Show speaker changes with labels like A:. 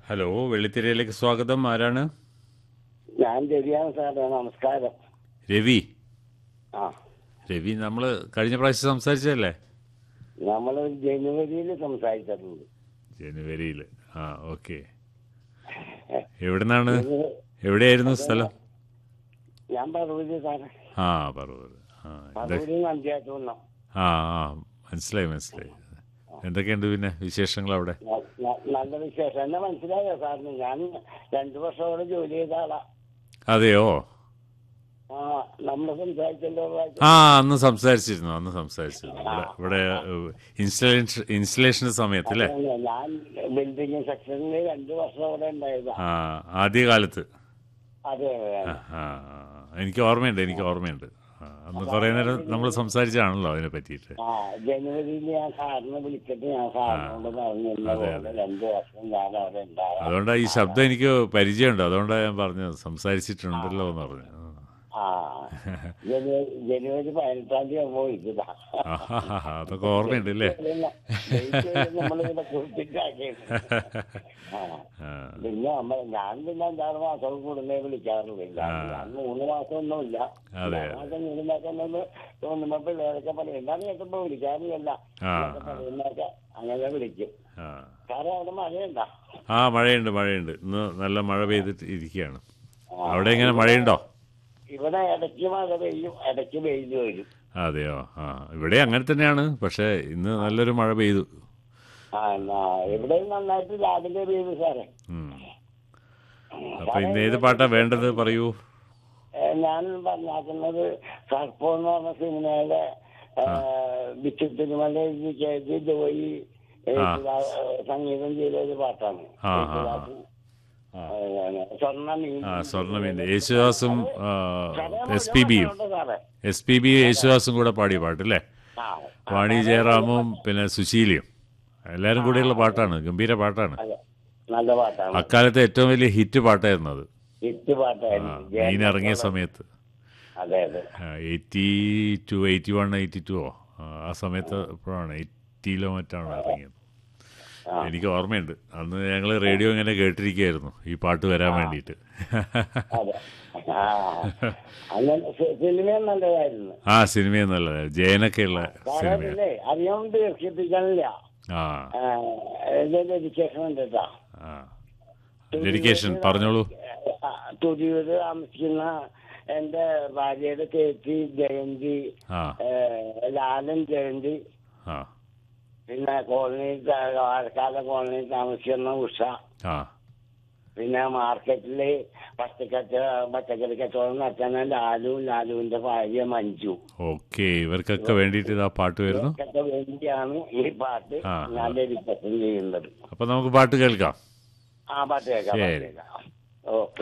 A: Hello വെള്ളിത്തിരയിലേക്ക് സ്വാഗതം ആരാണ്
B: ഞാൻ രവിയാണ് സാറേ നമസ്കാരം
A: രവി
B: ആ
A: രവി നമ്മൾ കഴിഞ്ഞ പ്രാവശ്യം സംസാരിച്ചതല്ലേ
B: നമ്മൾ ജനുവരിയിൽ സംസാരിച്ചിട്ടുണ്ട്
A: ജനുവരിയിൽ ആ ഓക്കെ എവിടുന്നാണ് എവിടെയായിരുന്നു സ്ഥലം
B: ഞാൻ പറവൂര് സാറേ
A: ആ പറവൂർ ആ എന്താ
B: പറവൂര് നന്ദിയാറ്റുന്ന
A: ആ ആ മനസ്സിലായി മനസ്സിലായി എന്തൊക്കെയുണ്ട് പിന്നെ വിശേഷങ്ങൾ അവിടെ
B: നല്ല വിശേഷം എന്നെ മനസ്സിലായോ സാറിന് ഞാൻ രണ്ടു വർഷം അവിടെ ജോലി ചെയ്ത ആളാ
A: അതെയോ
B: ആ നമ്മൾ സംസാരിച്ചല്ലോ
A: ആ അന്ന് സംസാരിച്ചിരുന്നു അന്ന് സംസാരിച്ചിരുന്നു ഇവിടെ ഇവിടെ ഇൻസ്റ്റലേഷൻ ഇൻസ്റ്റലേഷൻ സമയത്ത് അല്ലേ
B: ഞാൻ ബിൽഡിംഗ് സെക്ഷനിൽ രണ്ടു വർഷം അവിടെ ഉണ്ടായതാ
A: ആ ആദ്യകാലത്ത്
B: അതെ
A: ആ, ആ, ആ. എനിക്ക് ഓർമ്മയുണ്ട് എനിക്ക് ഓർമ്മയുണ്ട് ആ, അന്ന് കുറേ നേരം നമ്മൾ സംസാരിച്ചാണല്ലോ അതിനെ പറ്റിയിട്ട്
B: ആ ജനുവരിയിൽ ഞാൻ സാറിനെ വിളിച്ചിട്ട് ഞാൻ സാറിനോട് പറഞ്ഞു ഇന്നപോലെ രണ്ടു വർഷം ഞാൻ അവിടെ ഉണ്ടാകാം
A: അതുകൊണ്ടാണ് ഈ ശബ്ദം എനിക്ക് പരിചയമുണ്ട് അതുകൊണ്ടാണ് ഞാൻ പറഞ്ഞത് സംസാരിച്ചിട്ടുണ്ടല്ലോ എന്ന് പറഞ്ഞു
B: ആ ജനുവരി ജനുവരി പതിനെട്ടാം തീയതി ആകുമ്പോൾ ഇതാ
A: ആ, ആ, ആ, അതൊക്കെ ഓർമ്മയുണ്ട് അല്ലേ
B: നമ്മളിവിടെ കുറിച്ചിട്ടാക്കിയത് ആ
A: ആ,
B: പിന്നെ നമ്മ ഞാൻ പിന്നെ അഞ്ചാറ് മാസം കൂടുതലേ വിളിക്കാറുള്ളൂ ഞാൻ മൂന്ന് മാസം ഒന്നുമില്ല
A: അതെ.
B: മാസം കൂടുമ്പോഴൊക്കെ തോന്നുമ്പോ പിള്ളേരൊക്കെ പറയും എന്താണ് കേട്ടപ്പോ വിളിക്കാറില്ല
A: ആ,
B: എന്നൊക്കെ പറയുന്നൊക്കെ അങ്ങനെ വിളിക്കും
A: ആ.
B: സാറേ അവിടെ മഴയുണ്ടോ
A: ആ മഴയുണ്ട് മഴയുണ്ട് ഇന്ന് നല്ല മഴ പെയ്തിട്ട് ഇരിക്കുകയാണ് അവിടെ എങ്ങനെ മഴയുണ്ടോ
B: ഇവിടെ ഇടയ്ക്ക് മഴ പെയ്യും ഇടയ്ക്ക് വെയിൽ വരും
A: അതെയോ ആ ഇവിടെ അങ്ങനെ തന്നെയാണ് പക്ഷേ ഇന്ന് നല്ലൊരു മഴ പെയ്തു
B: ആ എന്നാ ഇവിടെ നന്നായിട്ട് രാവിലെ പെയ്തു സാറേ
A: ഉം. അപ്പൊ ഇന്ന് ഏത് പാട്ടാ വേണ്ടത് പറയൂ
B: ഏ, ഞാൻ പറഞ്ഞാക്കുന്നത് സർപ്പോ എന്ന് പറഞ്ഞ സിനിമയിലെ ബിച്ചു തിരുമല എഴുതി ജോയി യേശുദാ- സംഗീതം ചെയ്ത ഒരു പാട്ടാണ്
A: ആ, ആ, ആ.
B: യേശുദാസും, ഏ, സ്വർണ്ണ മീൻ
A: ആ സ്വർണ്ണമീൻ്റെ യേശുദാസും
B: സാറേ,
A: എസ് പി ബിയും
B: ഉണ്ട് സാറേ.
A: എസ് പി ബി യേശുദാസും കൂടെ പാടിയ പാട്ട് അല്ലേ
B: ആ,
A: വാണി ജയറാമും പിന്നെ സുശീലയും എല്ലാവരും കൂടെയുള്ള പാട്ടാണ് ഗംഭീര പാട്ടാണ്
B: അതെ. നല്ല പാട്ടാണ്
A: അക്കാലത്തെ ഏറ്റവും വലിയ ഹിറ്റ് പാട്ടായിരുന്നു അത്
B: ഹിറ്റ് പാട്ടായിരുന്നു
A: മീൻ ഇറങ്ങിയ സമയത്ത്
B: അതെ അതെ
A: eighty two eighty one eighty ടുവോ ആ സമയത്ത് എപ്പോഴാണ് എയ്റ്റിയിലോ മറ്റാണ് ഇറങ്ങിയത് എനിക്ക് ഓർമ്മയുണ്ട് അന്ന് ഞങ്ങൾ റേഡിയോ ഇങ്ങനെ കേട്ടിരിക്കുകയായിരുന്നു ഈ പാട്ട് വരാൻ വേണ്ടിയിട്ട്
B: അതെ ആ അങ്ങനെ സി- സിനിമയും നല്ലതായിരുന്നു
A: ആ സിനിമയും നല്ലത് ജയനൊക്കെയുള്ള സിനിമയാണ്
B: സാറേ അറിയാൻ ദീർഘിപ്പിക്കാനില്ല
A: ആ
B: ഡെഡിക്കേഷൻ ഉണ്ട് കേട്ടോ
A: ആ ഡെഡിക്കേഷൻ പറഞ്ഞോളൂ
B: തുരിയൂര് താമസിക്കുന്ന എന്റെ ഭാര്യയുടെ ചേച്ചി ജയന്തി
A: ആ
B: ഏഹ്, ലാലൻ ജയന്തി
A: ആ
B: പിന്നെ കോളനിയിൽ ത- വാഴക്കാല കോളനിയിൽ താമസിക്കുന്ന ഉഷ
A: ആ
B: പിന്നെ മാർക്കറ്റില് പച്ചക്കച്ച പച്ചക്കറി കച്ചവടം നടത്തുന്ന ലാലു ലാലുവിന്റെ ഭാര്യ മഞ്ജു
A: ഓക്കെ ഇവർക്കൊക്കെ വേണ്ടിയിട്ട് ഇതാ പാട്ട് വരുന്നു
B: ഇതൊക്കെ വേണ്ടിയാണ് ഈ പാട്ട്
A: ആ,
B: ഞാൻ ഡെഡിക്കേഷൻ ചെയ്യുന്നത്
A: അപ്പൊ നമുക്ക് പാട്ട് കേൾക്കാം
B: ആ പാട്ട് കേൾക്കാം പാട്ട്
A: ശരി.
B: കേൾക്കാം ഓക്കെ